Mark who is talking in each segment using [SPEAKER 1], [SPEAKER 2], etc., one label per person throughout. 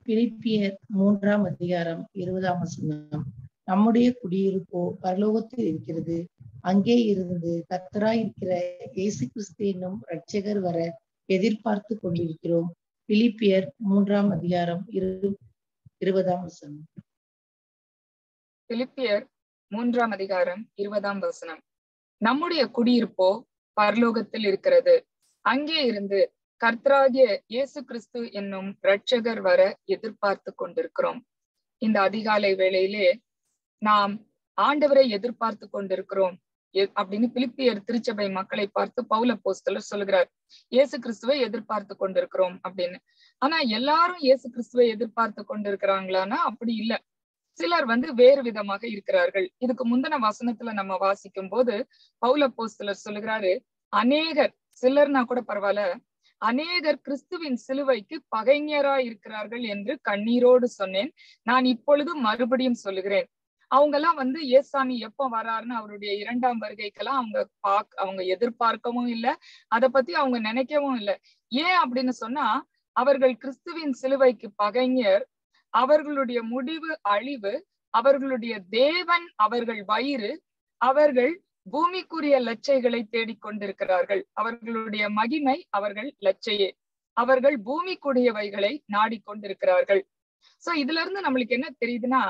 [SPEAKER 1] பிலிப்பியர் மூன்றாம் அதிகாரம் இருபதாம் வசனம் நம்முடைய குடியிருப்போ பரலோகத்தில் இருக்கிறது அங்கே இருந்து கத்தராய் இருக்கிற இயேசு கிறிஸ்து என்னும் இரட்சகர் வர எதிர்பார்த்து கொண்டிருக்கிறோம் பிலிப்பியர் மூன்றாம் அதிகாரம் இரு இருபதாம் வசனம்
[SPEAKER 2] பிலிப்பியர் மூன்றாம் அதிகாரம் இருபதாம் வசனம் நம்முடைய குடியிருப்போ பரலோகத்தில் இருக்கிறது அங்கே இருந்து கர்த்தராகிய இயேசு கிறிஸ்து என்னும் இரட்சகர் வர எதிர்பார்த்து கொண்டிருக்கிறோம் இந்த அதிகாலை வேளையிலே நாம் ஆண்டவரை எதிர்பார்த்து கொண்டிருக்கிறோம் அப்படின்னு பிலிப்பியர் திருச்சபை மக்களை பார்த்து பௌல போஸ்தலர் சொல்லுகிறார் இயேசு கிறிஸ்துவை எதிர்பார்த்து கொண்டிருக்கிறோம் அப்படின்னு ஆனா எல்லாரும் இயேசு கிறிஸ்துவை எதிர்பார்த்து கொண்டிருக்கிறாங்களான்னா அப்படி இல்ல சிலர் வந்து வேறு விதமாக இருக்கிறார்கள் இதுக்கு முந்தின வசனத்துல நம்ம வாசிக்கும் போது பௌல போஸ்தலர் சொல்லுகிறாரு அநேகர் சிலர்னா கூட பரவாயில்ல அநேகர் கிறிஸ்துவின் சிலுவைக்கு பகைஞராய் இருக்கிறார்கள் என்று கண்ணீரோடு சொன்னேன் நான் இப்பொழுது மறுபடியும் சொல்லுகிறேன் அவங்க எல்லாம் வந்து ஏசாமி எப்போ வராருன்னு அவருடைய இரண்டாம் வருகைக்கெல்லாம் அவங்க பாக் அவங்க எதிர்பார்க்கவும் இல்லை அதை பத்தி அவங்க நினைக்கவும் இல்லை ஏன் அப்படின்னு சொன்னா அவர்கள் கிறிஸ்துவின் சிலுவைக்கு பகைஞர் அவர்களுடைய முடிவு அழிவு அவர்களுடைய தேவன் அவர்கள் வயிறு அவர்கள் பூமிக்குரிய லட்சைகளை தேடிக்கொண்டிருக்கிறார்கள் அவர்களுடைய மகிமை அவர்கள் லட்சையே அவர்கள் பூமிக்குரியவைகளை நாடிக்கொண்டிருக்கிறார்கள் சோ இதுல இருந்து நம்மளுக்கு என்ன தெரியுதுன்னா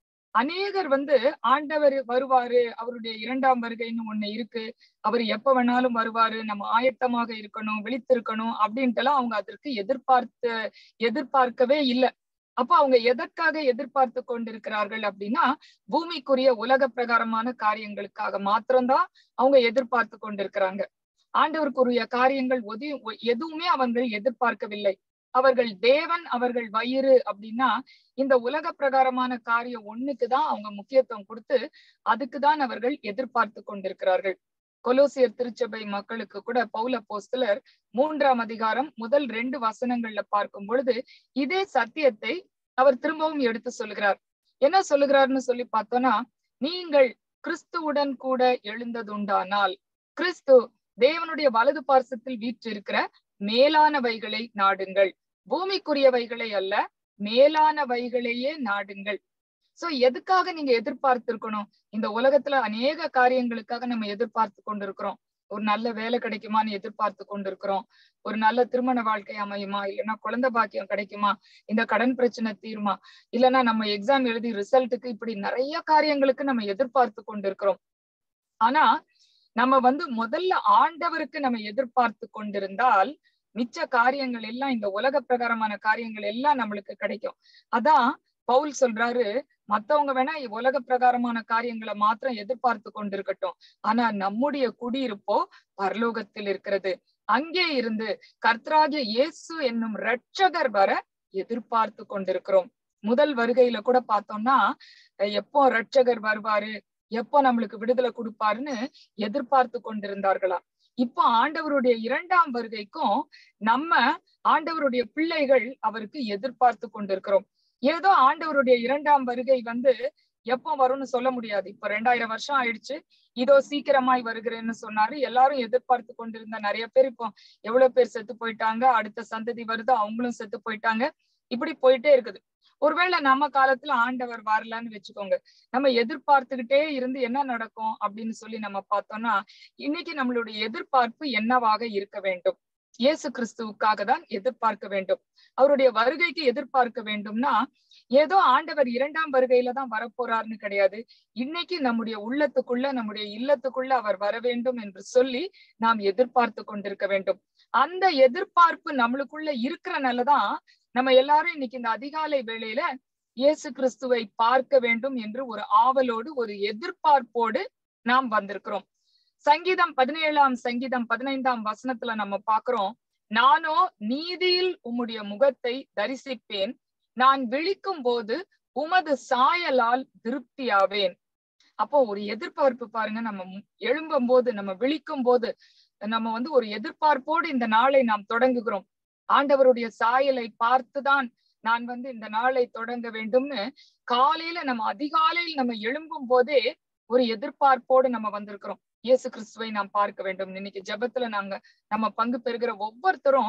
[SPEAKER 2] அநேகர் வந்து ஆண்டவர் வருவாரு அவருடைய இரண்டாம் வருகைன்னு ஒண்ணு இருக்கு அவர் எப்ப வேணாலும் வருவாரு நம்ம ஆயத்தமாக இருக்கணும் விழித்திருக்கணும் அப்படின்ட்டு எல்லாம் அவங்க அதற்கு எதிர்பார்த்து எதிர்பார்க்கவே இல்லை அப்ப அவங்க எதற்காக எதிர்பார்த்து கொண்டிருக்கிறார்கள் அப்படின்னா பூமிக்குரிய உலக பிரகாரமான காரியங்களுக்காக மாத்திரம்தான் அவங்க எதிர்பார்த்து கொண்டிருக்கிறாங்க ஆண்டவருக்குரிய காரியங்கள் ஒதி எதுவுமே அவர்கள் எதிர்பார்க்கவில்லை அவர்கள் தேவன் அவர்கள் வயிறு அப்படின்னா இந்த உலக பிரகாரமான காரியம் ஒண்ணுக்குதான் அவங்க முக்கியத்துவம் கொடுத்து அதுக்குதான் அவர்கள் எதிர்பார்த்து கொண்டிருக்கிறார்கள் கொலோசியர் திருச்சபை மக்களுக்கு கூட பௌல போஸ்தலர் மூன்றாம் அதிகாரம் முதல் ரெண்டு வசனங்கள்ல பார்க்கும் பொழுது இதே சத்தியத்தை அவர் திரும்பவும் எடுத்து சொல்லுகிறார் என்ன சொல்லுகிறார்னு சொல்லி பார்த்தோம்னா நீங்கள் கிறிஸ்துவுடன் கூட எழுந்ததுண்டானால் கிறிஸ்து தேவனுடைய வலது பார்சத்தில் வீற்றிருக்கிற மேலானவைகளை நாடுங்கள் பூமிக்குரியவைகளை அல்ல மேலானவைகளையே நாடுங்கள் சோ எதுக்காக நீங்க எதிர்பார்த்திருக்கணும் இந்த உலகத்துல அநேக காரியங்களுக்காக நம்ம எதிர்பார்த்து கொண்டிருக்கிறோம் ஒரு நல்ல வேலை கிடைக்குமான்னு எதிர்பார்த்து கொண்டிருக்கிறோம் ஒரு நல்ல திருமண வாழ்க்கை அமையுமா இல்லைன்னா குழந்தை பாக்கியம் கிடைக்குமா இந்த கடன் பிரச்சனை தீருமா இல்லைன்னா நம்ம எக்ஸாம் எழுதி ரிசல்ட்டுக்கு இப்படி நிறைய காரியங்களுக்கு நம்ம எதிர்பார்த்து கொண்டிருக்கிறோம் ஆனா நம்ம வந்து முதல்ல ஆண்டவருக்கு நம்ம எதிர்பார்த்து கொண்டிருந்தால் மிச்ச காரியங்கள் எல்லாம் இந்த உலக பிரகாரமான காரியங்கள் எல்லாம் நம்மளுக்கு கிடைக்கும் அதான் பவுல் சொல்றாரு மத்தவங்க வேணா உலக பிரகாரமான காரியங்களை மாத்திரம் எதிர்பார்த்து கொண்டிருக்கட்டும் ஆனா நம்முடைய குடியிருப்போ பரலோகத்தில் இருக்கிறது அங்கே இருந்து கர்த்தராகிய இயேசு என்னும் இரட்சகர் வர எதிர்பார்த்து கொண்டிருக்கிறோம் முதல் வருகையில கூட பார்த்தோம்னா எப்போ இரட்சகர் வருவாரு எப்போ நம்மளுக்கு விடுதலை கொடுப்பாருன்னு எதிர்பார்த்து கொண்டிருந்தார்களாம் இப்போ ஆண்டவருடைய இரண்டாம் வருகைக்கும் நம்ம ஆண்டவருடைய பிள்ளைகள் அவருக்கு எதிர்பார்த்து கொண்டிருக்கிறோம் ஏதோ ஆண்டவருடைய இரண்டாம் வருகை வந்து எப்போ வரும்னு சொல்ல முடியாது இப்ப ரெண்டாயிரம் வருஷம் ஆயிடுச்சு இதோ சீக்கிரமாய் வருகிறேன்னு சொன்னாரு எல்லாரும் எதிர்பார்த்து கொண்டிருந்த நிறைய பேர் இப்போ எவ்வளவு பேர் செத்து போயிட்டாங்க அடுத்த சந்ததி வருது அவங்களும் செத்து போயிட்டாங்க இப்படி போயிட்டே இருக்குது ஒருவேளை நம்ம காலத்துல ஆண்டவர் வரலன்னு வச்சுக்கோங்க நம்ம எதிர்பார்த்துக்கிட்டே இருந்து என்ன நடக்கும் அப்படின்னு சொல்லி நம்ம பார்த்தோம்னா இன்னைக்கு நம்மளுடைய எதிர்பார்ப்பு என்னவாக இருக்க வேண்டும் இயேசு கிறிஸ்துவுக்காக தான் எதிர்பார்க்க வேண்டும் அவருடைய வருகைக்கு எதிர்பார்க்க வேண்டும்னா ஏதோ ஆண்டவர் இரண்டாம் வருகையில தான் வரப்போறாருன்னு கிடையாது இன்னைக்கு நம்முடைய உள்ளத்துக்குள்ள நம்முடைய இல்லத்துக்குள்ள அவர் வர வேண்டும் என்று சொல்லி நாம் எதிர்பார்த்து கொண்டிருக்க வேண்டும் அந்த எதிர்பார்ப்பு நம்மளுக்குள்ள இருக்கிறனாலதான் நம்ம எல்லாரும் இன்னைக்கு இந்த அதிகாலை வேளையில இயேசு கிறிஸ்துவை பார்க்க வேண்டும் என்று ஒரு ஆவலோடு ஒரு எதிர்பார்ப்போடு நாம் வந்திருக்கிறோம் சங்கீதம் பதினேழாம் சங்கீதம் பதினைந்தாம் வசனத்துல நம்ம பாக்குறோம் நானோ நீதியில் உம்முடைய முகத்தை தரிசிப்பேன் நான் விழிக்கும் போது உமது சாயலால் திருப்தியாவேன் அப்போ ஒரு எதிர்பார்ப்பு பாருங்க நம்ம எழும்பும் போது நம்ம விழிக்கும் போது நம்ம வந்து ஒரு எதிர்பார்ப்போடு இந்த நாளை நாம் தொடங்குகிறோம் ஆண்டவருடைய சாயலை பார்த்துதான் நான் வந்து இந்த நாளை தொடங்க வேண்டும்னு காலையில நம்ம அதிகாலையில் நம்ம எழும்பும் போதே ஒரு எதிர்பார்ப்போடு நம்ம வந்திருக்கிறோம் இயேசு கிறிஸ்துவை நாம் பார்க்க வேண்டும் இன்னைக்கு ஜெபத்துல நாங்க நம்ம பங்கு பெறுகிற ஒவ்வொருத்தரும்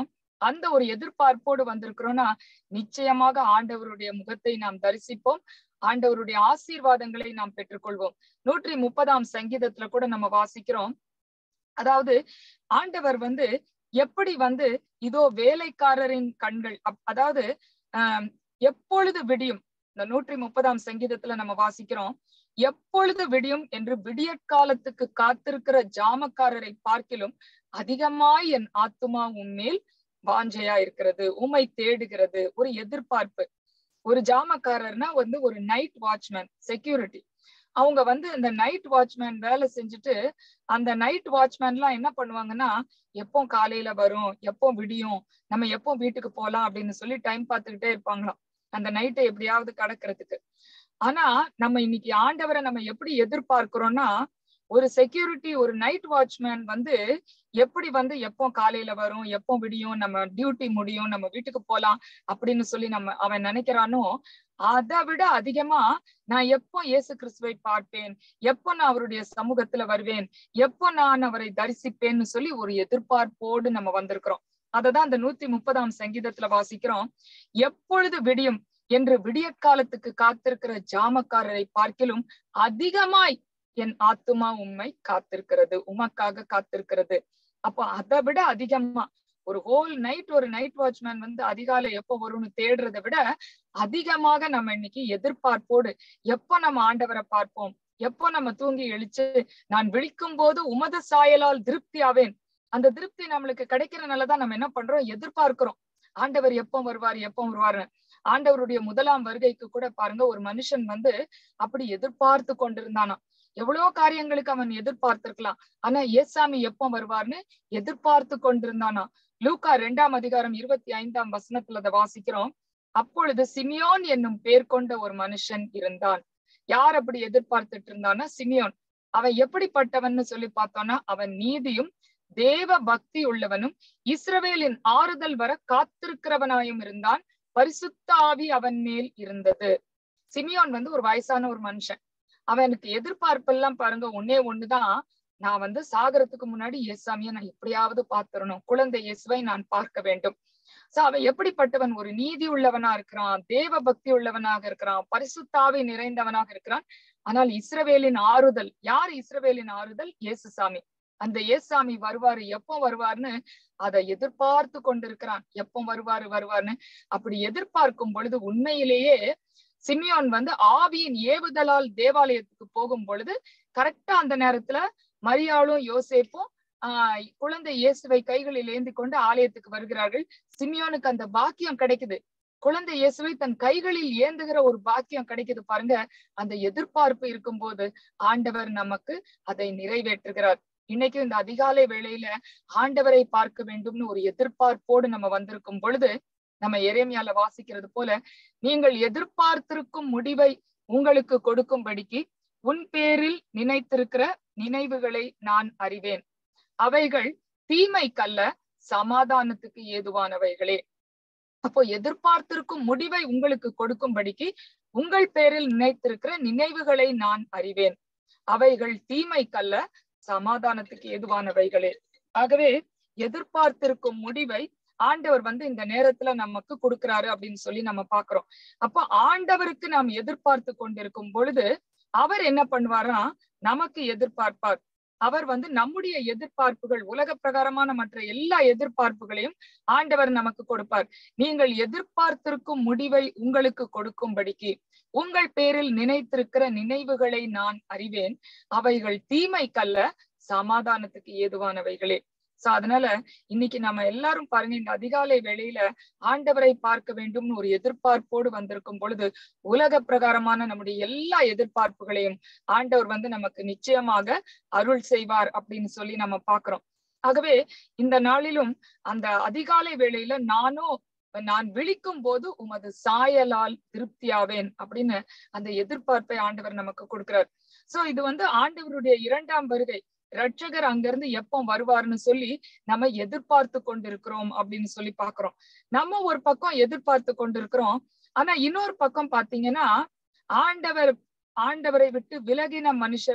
[SPEAKER 2] அந்த ஒரு எதிர்பார்ப்போடு வந்திருக்கிறோம்னா நிச்சயமாக ஆண்டவருடைய முகத்தை நாம் தரிசிப்போம் ஆண்டவருடைய ஆசீர்வாதங்களை நாம் பெற்றுக்கொள்வோம் நூற்றி முப்பதாம் சங்கீதத்துல கூட நம்ம வாசிக்கிறோம் அதாவது ஆண்டவர் வந்து எப்படி வந்து இதோ வேலைக்காரரின் கண்கள் அதாவது ஆஹ் எப்பொழுது விடியும் இந்த நூற்றி முப்பதாம் சங்கீதத்துல நம்ம வாசிக்கிறோம் எப்பொழுது விடியும் என்று விடியற்காலத்துக்கு காத்திருக்கிற ஜாமக்காரரை பார்க்கிலும் அதிகமாய் என் ஆத்துமா உன்மேல் வாஞ்சையா இருக்கிறது உமை தேடுகிறது ஒரு எதிர்பார்ப்பு ஒரு ஜாமக்காரர்னா வந்து ஒரு நைட் வாட்ச்மேன் செக்யூரிட்டி அவங்க வந்து இந்த நைட் வாட்ச்மேன் வேலை செஞ்சுட்டு அந்த நைட் வாட்ச்மேன் எல்லாம் என்ன பண்ணுவாங்கன்னா எப்போ காலையில வரும் எப்போ விடியும் நம்ம எப்போ வீட்டுக்கு போலாம் அப்படின்னு சொல்லி டைம் பார்த்துக்கிட்டே இருப்பாங்களாம் அந்த நைட்டை எப்படியாவது கடக்கிறதுக்கு ஆனா நம்ம இன்னைக்கு ஆண்டவரை நம்ம எப்படி எதிர்பார்க்கிறோம்னா ஒரு செக்யூரிட்டி ஒரு நைட் வாட்ச்மேன் வந்து எப்படி வந்து எப்போ காலையில வரும் எப்போ விடியும் நம்ம டியூட்டி முடியும் நம்ம வீட்டுக்கு போலாம் அப்படின்னு சொல்லி நம்ம அவன் நினைக்கிறானோ அதை விட அதிகமா நான் எப்போ இயேசு கிறிஸ்துவை பார்ப்பேன் எப்போ நான் அவருடைய சமூகத்துல வருவேன் எப்போ நான் அவரை தரிசிப்பேன்னு சொல்லி ஒரு எதிர்பார்ப்போடு நம்ம வந்திருக்கிறோம் அததான் அந்த நூத்தி முப்பதாம் சங்கீதத்துல வாசிக்கிறோம் எப்பொழுது விடியும் என்று விடிய காலத்துக்கு காத்திருக்கிற ஜாமக்காரரை பார்க்கிலும் அதிகமாய் என் ஆத்துமா உண்மை காத்திருக்கிறது உமக்காக காத்திருக்கிறது அப்போ அதை விட அதிகமா ஒரு ஹோல் நைட் ஒரு நைட் வாட்ச்மேன் வந்து அதிகாலை எப்போ வரும்னு தேடுறதை விட அதிகமாக நம்ம இன்னைக்கு எதிர்பார்ப்போடு எப்போ நம்ம ஆண்டவரை பார்ப்போம் எப்போ நம்ம தூங்கி எழுச்சு நான் விழிக்கும் போது உமது சாயலால் திருப்தி ஆவேன் அந்த திருப்தி நம்மளுக்கு கிடைக்கிறனாலதான் நம்ம என்ன பண்றோம் எதிர்பார்க்கிறோம் ஆண்டவர் எப்போ வருவார் எப்போ வருவாருன்னு ஆண்டவருடைய முதலாம் வருகைக்கு கூட பாருங்க ஒரு மனுஷன் வந்து அப்படி எதிர்பார்த்து கொண்டிருந்தானா எவ்வளவோ காரியங்களுக்கு அவன் எதிர்பார்த்திருக்கலாம் ஆனா ஏசாமி எப்போ வருவார்னு எதிர்பார்த்து கொண்டிருந்தானா லூக்கா ரெண்டாம் அதிகாரம் இருபத்தி ஐந்தாம் வசனத்துல அதை வாசிக்கிறோம் அப்பொழுது சிமியோன் என்னும் பேர் கொண்ட ஒரு மனுஷன் இருந்தான் யார் அப்படி எதிர்பார்த்துட்டு இருந்தான்னா சிமியோன் அவன் எப்படிப்பட்டவன்னு சொல்லி பார்த்தோம்னா அவன் நீதியும் தேவ பக்தி உள்ளவனும் இஸ்ரவேலின் ஆறுதல் வர காத்திருக்கிறவனாயும் இருந்தான் பரிசுத்த ஆவி அவன் மேல் இருந்தது சிமியோன் வந்து ஒரு வயசான ஒரு மனுஷன் அவனுக்கு எதிர்பார்ப்பெல்லாம் பாருங்க ஒன்னே ஒண்ணுதான் நான் வந்து சாகரத்துக்கு முன்னாடி இயேசாமிய நான் எப்படியாவது பார்த்திடணும் குழந்தை இயேசுவை நான் பார்க்க வேண்டும் சோ அவன் எப்படிப்பட்டவன் ஒரு நீதி உள்ளவனா இருக்கிறான் தேவ பக்தி உள்ளவனாக இருக்கிறான் பரிசுத்தாவி நிறைந்தவனாக இருக்கிறான் ஆனால் இஸ்ரவேலின் ஆறுதல் யார் இஸ்ரவேலின் ஆறுதல் இயேசுசாமி அந்த ஏசாமி வருவாரு எப்போ வருவார்னு அதை எதிர்பார்த்து கொண்டிருக்கிறான் எப்போ வருவாரு வருவார்னு அப்படி எதிர்பார்க்கும் பொழுது உண்மையிலேயே சிமியோன் வந்து ஆவியின் ஏவுதலால் தேவாலயத்துக்கு போகும் பொழுது கரெக்டா அந்த நேரத்துல மரியாளும் யோசேப்பும் ஆஹ் குழந்தை இயேசுவை கைகளில் ஏந்தி கொண்டு ஆலயத்துக்கு வருகிறார்கள் சிமியோனுக்கு அந்த பாக்கியம் கிடைக்குது குழந்தை இயேசுவை தன் கைகளில் ஏந்துகிற ஒரு பாக்கியம் கிடைக்குது பாருங்க அந்த எதிர்பார்ப்பு இருக்கும்போது ஆண்டவர் நமக்கு அதை நிறைவேற்றுகிறார் இன்னைக்கு இந்த அதிகாலை வேளையில ஆண்டவரை பார்க்க வேண்டும்னு ஒரு எதிர்பார்ப்போடு நம்ம வந்திருக்கும் பொழுது நம்ம எரேமியால வாசிக்கிறது போல நீங்கள் எதிர்பார்த்திருக்கும் முடிவை உங்களுக்கு கொடுக்கும்படிக்கு உன் பேரில் நினைத்திருக்கிற நினைவுகளை நான் அறிவேன் அவைகள் தீமைக்கல்ல சமாதானத்துக்கு ஏதுவானவைகளே அப்போ எதிர்பார்த்திருக்கும் முடிவை உங்களுக்கு கொடுக்கும்படிக்கு உங்கள் பேரில் நினைத்திருக்கிற நினைவுகளை நான் அறிவேன் அவைகள் தீமைக்கல்ல சமாதானத்துக்கு ஏதுவானவைகளே ஆகவே எதிர்பார்த்திருக்கும் முடிவை ஆண்டவர் வந்து இந்த நேரத்துல நமக்கு கொடுக்கிறாரு அப்படின்னு சொல்லி நம்ம பாக்குறோம் அப்போ ஆண்டவருக்கு நாம் எதிர்பார்த்து கொண்டிருக்கும் பொழுது அவர் என்ன பண்ணுவாரா நமக்கு எதிர்பார்ப்பார் அவர் வந்து நம்முடைய எதிர்பார்ப்புகள் உலக பிரகாரமான மற்ற எல்லா எதிர்பார்ப்புகளையும் ஆண்டவர் நமக்கு கொடுப்பார் நீங்கள் எதிர்பார்த்திருக்கும் முடிவை உங்களுக்கு கொடுக்கும்படிக்கு உங்கள் பேரில் நினைத்திருக்கிற நினைவுகளை நான் அறிவேன் அவைகள் தீமைக்கல்ல சமாதானத்துக்கு ஏதுவானவைகளே சோ அதனால இன்னைக்கு நம்ம எல்லாரும் பாருங்க இந்த அதிகாலை வேளையில ஆண்டவரை பார்க்க வேண்டும்னு ஒரு எதிர்பார்ப்போடு வந்திருக்கும் பொழுது உலக பிரகாரமான நம்முடைய எல்லா எதிர்பார்ப்புகளையும் ஆண்டவர் வந்து நமக்கு நிச்சயமாக அருள் செய்வார் அப்படின்னு சொல்லி நம்ம பாக்குறோம் ஆகவே இந்த நாளிலும் அந்த அதிகாலை வேளையில நானும் நான் விழிக்கும் போது உமது சாயலால் திருப்தியாவேன் அப்படின்னு அந்த எதிர்பார்ப்பை ஆண்டவர் நமக்கு கொடுக்கிறார் சோ இது வந்து ஆண்டவருடைய இரண்டாம் வருகை ரட்சகர் அங்கிருந்து எப்போ வருவார்னு சொல்லி நம்ம எதிர்பார்த்து கொண்டிருக்கிறோம் அப்படின்னு சொல்லி பாக்குறோம் நம்ம ஒரு பக்கம் எதிர்பார்த்து கொண்டிருக்கிறோம் ஆனா இன்னொரு பக்கம் பாத்தீங்கன்னா ஆண்டவர் ஆண்டவரை விட்டு விலகின மனுஷன்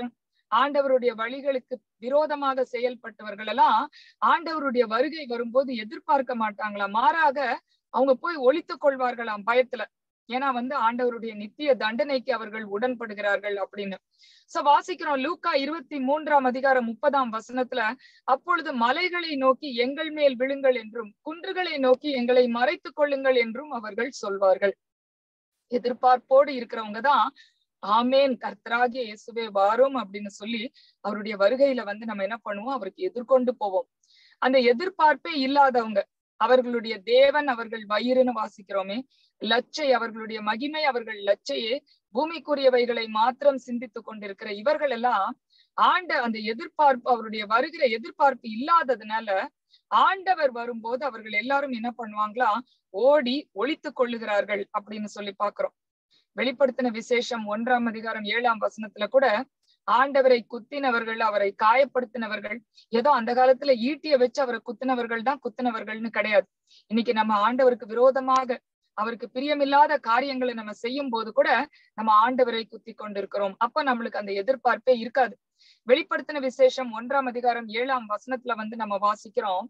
[SPEAKER 2] ஆண்டவருடைய வழிகளுக்கு விரோதமாக செயல்பட்டவர்கள் எல்லாம் ஆண்டவருடைய வருகை வரும்போது எதிர்பார்க்க மாட்டாங்களாம் மாறாக அவங்க போய் ஒழித்துக் கொள்வார்களாம் பயத்துல ஏன்னா வந்து ஆண்டவருடைய நித்திய தண்டனைக்கு அவர்கள் உடன்படுகிறார்கள் அப்படின்னு சோ வாசிக்கிறோம் லூக்கா இருபத்தி மூன்றாம் அதிகாரம் முப்பதாம் வசனத்துல அப்பொழுது மலைகளை நோக்கி எங்கள் மேல் விழுங்கள் என்றும் குன்றுகளை நோக்கி எங்களை மறைத்துக் கொள்ளுங்கள் என்றும் அவர்கள் சொல்வார்கள் எதிர்பார்ப்போடு இருக்கிறவங்க தான் ஆமேன் கர்த்தராகிய இயேசுவே வாரும் அப்படின்னு சொல்லி அவருடைய வருகையில வந்து நம்ம என்ன பண்ணுவோம் அவருக்கு எதிர்கொண்டு போவோம் அந்த எதிர்பார்ப்பே இல்லாதவங்க அவர்களுடைய தேவன் அவர்கள் வயிறுன்னு வாசிக்கிறோமே லச்சை அவர்களுடைய மகிமை அவர்கள் லச்சையே பூமிக்குரியவைகளை மாத்திரம் சிந்தித்துக் கொண்டிருக்கிற இவர்கள் எல்லாம் ஆண்ட அந்த எதிர்பார்ப்பு அவருடைய வருகிற எதிர்பார்ப்பு இல்லாததுனால ஆண்டவர் வரும்போது அவர்கள் எல்லாரும் என்ன பண்ணுவாங்களா ஓடி ஒழித்துக் கொள்ளுகிறார்கள் அப்படின்னு சொல்லி பாக்குறோம் வெளிப்படுத்தின விசேஷம் ஒன்றாம் அதிகாரம் ஏழாம் வசனத்துல கூட ஆண்டவரை குத்தினவர்கள் அவரை காயப்படுத்தினவர்கள் ஏதோ அந்த காலத்துல ஈட்டிய வச்சு அவரை குத்தினவர்கள் தான் குத்தினவர்கள்னு கிடையாது இன்னைக்கு நம்ம ஆண்டவருக்கு விரோதமாக அவருக்கு பிரியமில்லாத காரியங்களை நம்ம செய்யும் போது கூட நம்ம ஆண்டவரை குத்தி கொண்டிருக்கிறோம் அப்ப நம்மளுக்கு அந்த எதிர்பார்ப்பே இருக்காது வெளிப்படுத்தின விசேஷம் ஒன்றாம் அதிகாரம் ஏழாம் வசனத்துல வந்து நம்ம வாசிக்கிறோம்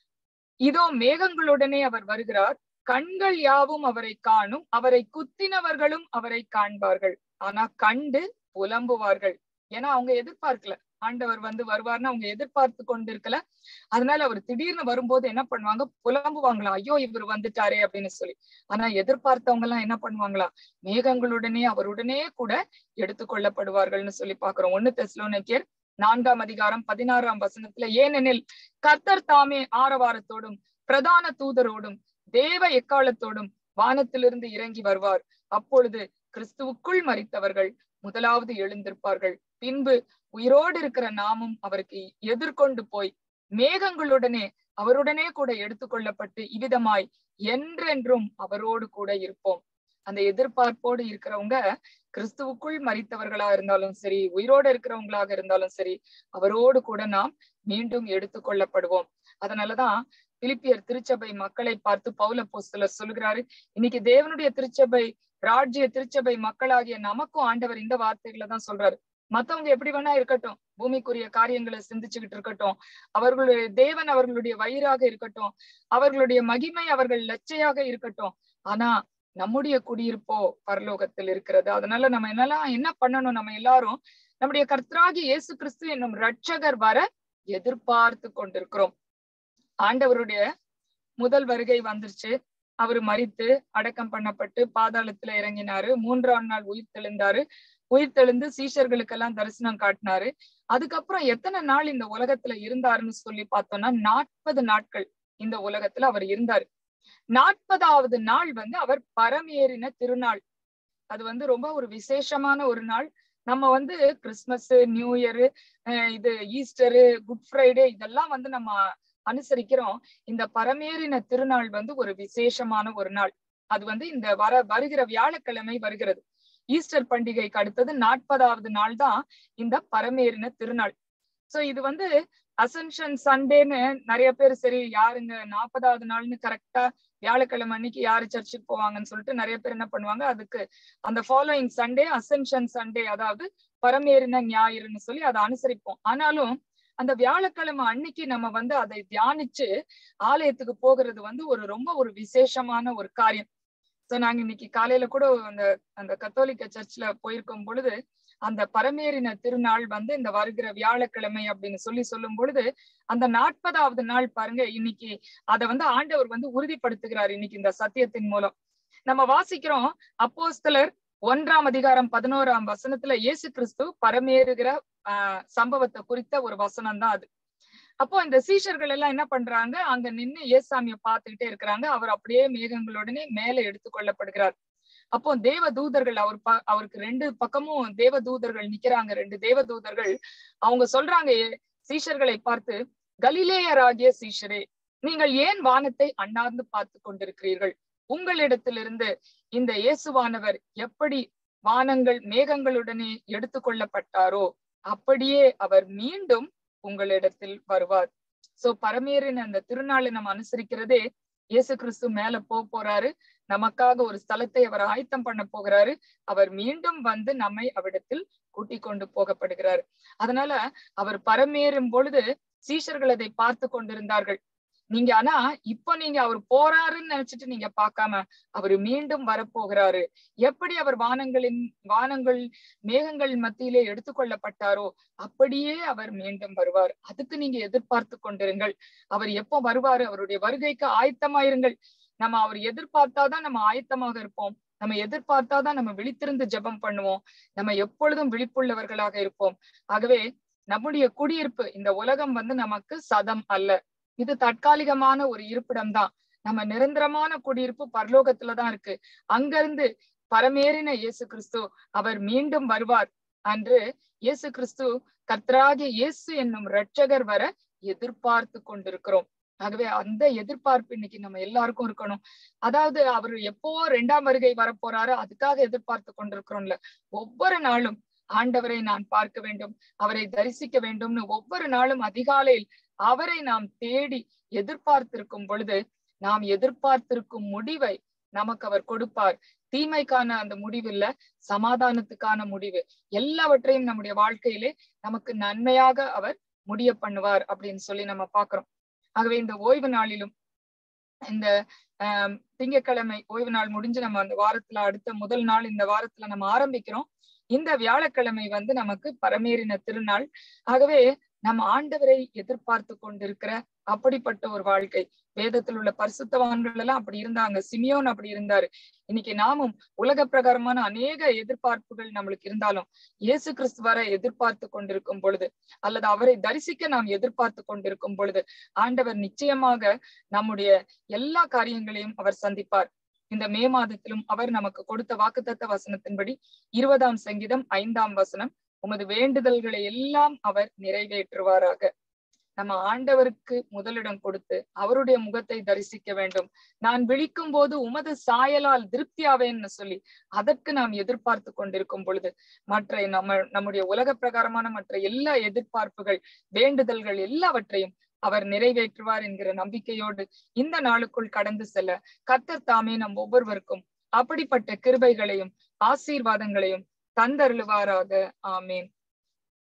[SPEAKER 2] இதோ மேகங்களுடனே அவர் வருகிறார் கண்கள் யாவும் அவரை காணும் அவரை குத்தினவர்களும் அவரை காண்பார்கள் ஆனா கண்டு புலம்புவார்கள் ஏன்னா அவங்க எதிர்பார்க்கல ஆண்டவர் வந்து வருவார்னு அவங்க எதிர்பார்த்து கொண்டிருக்கல அதனால அவர் திடீர்னு வரும்போது என்ன பண்ணுவாங்க புலம்புவாங்களா ஐயோ இவர் வந்துட்டாரே அப்படின்னு சொல்லி ஆனா எதிர்பார்த்தவங்க எல்லாம் என்ன பண்ணுவாங்களா மேகங்களுடனே அவருடனே கூட எடுத்துக்கொள்ளப்படுவார்கள்னு சொல்லி பாக்குறோம் ஒண்ணு தெஸ்லோனிக்கேர் நான்காம் அதிகாரம் பதினாறாம் வசனத்துல ஏனெனில் கர்த்தர் தாமே ஆரவாரத்தோடும் பிரதான தூதரோடும் தேவ எக்காலத்தோடும் வானத்திலிருந்து இறங்கி வருவார் அப்பொழுது கிறிஸ்துவுக்குள் மறித்தவர்கள் முதலாவது எழுந்திருப்பார்கள் பின்பு உயிரோடு இருக்கிற நாமும் அவருக்கு எதிர்கொண்டு போய் மேகங்களுடனே அவருடனே கூட எடுத்துக்கொள்ளப்பட்டு இவ்விதமாய் என்றென்றும் அவரோடு கூட இருப்போம் அந்த எதிர்பார்ப்போடு இருக்கிறவங்க கிறிஸ்துவுக்குள் மறித்தவர்களா இருந்தாலும் சரி உயிரோடு இருக்கிறவங்களாக இருந்தாலும் சரி அவரோடு கூட நாம் மீண்டும் எடுத்துக்கொள்ளப்படுவோம் அதனாலதான் பிலிப்பியர் திருச்சபை மக்களை பார்த்து பௌல போஸ்தலர் சொல்லுகிறாரு இன்னைக்கு தேவனுடைய திருச்சபை ராஜ்ய திருச்சபை மக்களாகிய நமக்கும் ஆண்டவர் இந்த வார்த்தைகளை தான் சொல்றாரு மத்தவங்க எப்படி வேணா இருக்கட்டும் பூமிக்குரிய காரியங்களை சிந்திச்சுக்கிட்டு இருக்கட்டும் அவர்களுடைய தேவன் அவர்களுடைய வயிறாக இருக்கட்டும் அவர்களுடைய மகிமை அவர்கள் லட்சையாக இருக்கட்டும் ஆனா நம்முடைய குடியிருப்போ பரலோகத்தில் இருக்கிறது அதனால நம்ம என்னெல்லாம் என்ன பண்ணணும் நம்ம எல்லாரும் நம்முடைய கர்த்தராகி இயேசு கிறிஸ்து என்னும் ரட்சகர் வர எதிர்பார்த்து கொண்டிருக்கிறோம் ஆண்டவருடைய முதல் வருகை வந்துருச்சு அவர் மறித்து அடக்கம் பண்ணப்பட்டு பாதாளத்துல இறங்கினாரு மூன்றாம் நாள் உயிர் தெளிந்தாரு உயிர் தெளிந்து சீஷர்களுக்கெல்லாம் தரிசனம் காட்டினாரு அதுக்கப்புறம் எத்தனை நாள் இந்த உலகத்துல இருந்தாருன்னு சொல்லி பார்த்தோம்னா நாற்பது நாட்கள் இந்த உலகத்துல அவர் இருந்தாரு நாற்பதாவது நாள் வந்து அவர் பரமேறின திருநாள் அது வந்து ரொம்ப ஒரு விசேஷமான ஒரு நாள் நம்ம வந்து கிறிஸ்துமஸ் நியூ இயரு இது ஈஸ்டரு குட் ஃப்ரைடே இதெல்லாம் வந்து நம்ம அனுசரிக்கிறோம் இந்த பரமேறின திருநாள் வந்து ஒரு விசேஷமான ஒரு நாள் அது வந்து இந்த வர வருகிற வியாழக்கிழமை வருகிறது ஈஸ்டர் பண்டிகைக்கு அடுத்தது நாற்பதாவது நாள் தான் இந்த பரமேறின திருநாள் சோ இது வந்து அசன்ஷன் சண்டேன்னு நிறைய பேர் சரி யாருங்க நாற்பதாவது நாள்னு கரெக்டா வியாழக்கிழமை அன்னைக்கு யாரு சர்ச்சுக்கு போவாங்கன்னு சொல்லிட்டு நிறைய பேர் என்ன பண்ணுவாங்க அதுக்கு அந்த ஃபாலோயிங் சண்டே அசென்ஷன் சண்டே அதாவது பரமேறின ஞாயிறுன்னு சொல்லி அதை அனுசரிப்போம் ஆனாலும் அந்த வியாழக்கிழமை அன்னைக்கு நம்ம வந்து அதை தியானிச்சு ஆலயத்துக்கு போகிறது வந்து ஒரு ரொம்ப ஒரு விசேஷமான ஒரு காரியம் சோ நாங்க இன்னைக்கு காலையில கூட அந்த அந்த கத்தோலிக்க சர்ச்ல போயிருக்கும் பொழுது அந்த பரமேறின திருநாள் வந்து இந்த வருகிற வியாழக்கிழமை அப்படின்னு சொல்லி சொல்லும் பொழுது அந்த நாற்பதாவது நாள் பாருங்க இன்னைக்கு அதை வந்து ஆண்டவர் வந்து உறுதிப்படுத்துகிறார் இன்னைக்கு இந்த சத்தியத்தின் மூலம் நம்ம வாசிக்கிறோம் அப்போஸ்தலர் ஒன்றாம் அதிகாரம் பதினோராம் வசனத்துல இயேசு கிறிஸ்து பரமேறுகிற ஆஹ் சம்பவத்தை குறித்த ஒரு வசனம் தான் அது அப்போ இந்த சீஷர்கள் எல்லாம் என்ன பண்றாங்க அங்க நின்னு ஏசாமிய பார்த்துக்கிட்டே இருக்கிறாங்க அவர் அப்படியே மேகங்களுடனே மேல எடுத்து கொள்ளப்படுகிறார் அப்போ தேவ தூதர்கள் அவர் ப அவருக்கு ரெண்டு பக்கமும் தேவ தூதர்கள் நிக்கிறாங்க ரெண்டு தேவ தூதர்கள் அவங்க சொல்றாங்க சீஷர்களை பார்த்து கலிலேயராகிய சீஷரே நீங்கள் ஏன் வானத்தை அண்ணார்ந்து பார்த்து கொண்டிருக்கிறீர்கள் உங்களிடத்திலிருந்து இந்த இயேசுவானவர் எப்படி வானங்கள் மேகங்களுடனே எடுத்து கொள்ளப்பட்டாரோ அப்படியே அவர் மீண்டும் உங்களிடத்தில் வருவார் சோ பரமேறின அந்த திருநாளை நம்ம அனுசரிக்கிறதே இயேசு கிறிஸ்து மேல போக போறாரு நமக்காக ஒரு ஸ்தலத்தை அவர் ஆயத்தம் பண்ண போகிறாரு அவர் மீண்டும் வந்து நம்மை அவ்விடத்தில் கூட்டிக் கொண்டு போகப்படுகிறார் அதனால அவர் பரமேறும் பொழுது சீஷர்கள் அதை பார்த்து கொண்டிருந்தார்கள் நீங்க ஆனா இப்ப நீங்க அவர் போறாருன்னு நினைச்சிட்டு நீங்க பார்க்காம அவர் மீண்டும் வரப்போகிறாரு எப்படி அவர் வானங்களின் வானங்கள் மேகங்கள் மத்தியிலே எடுத்துக்கொள்ளப்பட்டாரோ அப்படியே அவர் மீண்டும் வருவார் அதுக்கு நீங்க எதிர்பார்த்து கொண்டிருங்கள் அவர் எப்போ வருவாரு அவருடைய வருகைக்கு ஆயத்தமாயிருங்கள் நம்ம அவர் எதிர்பார்த்தாதான் நம்ம ஆயத்தமாக இருப்போம் நம்ம எதிர்பார்த்தாதான் நம்ம விழித்திருந்து ஜெபம் பண்ணுவோம் நம்ம எப்பொழுதும் விழிப்புள்ளவர்களாக இருப்போம் ஆகவே நம்முடைய குடியிருப்பு இந்த உலகம் வந்து நமக்கு சதம் அல்ல இது தற்காலிகமான ஒரு இருப்பிடம் தான் நம்ம நிரந்தரமான குடியிருப்பு பரலோகத்துலதான் இருக்கு அங்கிருந்து பரமேறின இயேசு கிறிஸ்து அவர் மீண்டும் வருவார் அன்று இயேசு கிறிஸ்து கர்த்தராகிய இயேசு என்னும் இரட்சகர் வர எதிர்பார்த்து கொண்டிருக்கிறோம் ஆகவே அந்த எதிர்பார்ப்பு இன்னைக்கு நம்ம எல்லாருக்கும் இருக்கணும் அதாவது அவர் எப்போ ரெண்டாம் வருகை வரப்போறாரோ அதுக்காக எதிர்பார்த்து கொண்டிருக்கிறோம்ல ஒவ்வொரு நாளும் ஆண்டவரை நான் பார்க்க வேண்டும் அவரை தரிசிக்க வேண்டும்னு ஒவ்வொரு நாளும் அதிகாலையில் அவரை நாம் தேடி எதிர்பார்த்திருக்கும் பொழுது நாம் எதிர்பார்த்திருக்கும் முடிவை நமக்கு அவர் கொடுப்பார் தீமைக்கான அந்த முடிவு இல்ல சமாதானத்துக்கான முடிவு எல்லாவற்றையும் நம்முடைய வாழ்க்கையிலே நமக்கு நன்மையாக அவர் முடிய பண்ணுவார் அப்படின்னு சொல்லி நம்ம பாக்குறோம் ஆகவே இந்த ஓய்வு நாளிலும் இந்த ஆஹ் திங்கட்கிழமை ஓய்வு நாள் முடிஞ்சு நம்ம அந்த வாரத்துல அடுத்த முதல் நாள் இந்த வாரத்துல நம்ம ஆரம்பிக்கிறோம் இந்த வியாழக்கிழமை வந்து நமக்கு பரமேறின திருநாள் ஆகவே நம்ம ஆண்டவரை எதிர்பார்த்து கொண்டிருக்கிற அப்படிப்பட்ட ஒரு வாழ்க்கை வேதத்தில் உள்ள பரிசுத்தவான்கள் எல்லாம் அப்படி இருந்தாங்க சிமியோன் அப்படி இருந்தாரு இன்னைக்கு நாமும் உலக பிரகாரமான அநேக எதிர்பார்ப்புகள் நம்மளுக்கு இருந்தாலும் இயேசு கிறிஸ்து வர எதிர்பார்த்து கொண்டிருக்கும் பொழுது அல்லது அவரை தரிசிக்க நாம் எதிர்பார்த்து கொண்டிருக்கும் பொழுது ஆண்டவர் நிச்சயமாக நம்முடைய எல்லா காரியங்களையும் அவர் சந்திப்பார் இந்த மே மாதத்திலும் அவர் நமக்கு கொடுத்த வாக்குத்தத்த வசனத்தின்படி இருபதாம் சங்கீதம் ஐந்தாம் வசனம் உமது வேண்டுதல்களை எல்லாம் அவர் நிறைவேற்றுவாராக நம்ம ஆண்டவருக்கு முதலிடம் கொடுத்து அவருடைய முகத்தை தரிசிக்க வேண்டும் நான் விழிக்கும் போது உமது சாயலால் திருப்தியாவேன்னு சொல்லி அதற்கு நாம் எதிர்பார்த்து கொண்டிருக்கும் பொழுது மற்ற நம்ம நம்முடைய உலக பிரகாரமான மற்ற எல்லா எதிர்பார்ப்புகள் வேண்டுதல்கள் எல்லாவற்றையும் அவர் நிறைவேற்றுவார் என்கிற நம்பிக்கையோடு இந்த நாளுக்குள் கடந்து செல்ல கத்தர் தாமே நம் ஒவ்வொருவருக்கும் அப்படிப்பட்ட கிருபைகளையும் ஆசீர்வாதங்களையும் தந்தருளுவாராக ஆமேன்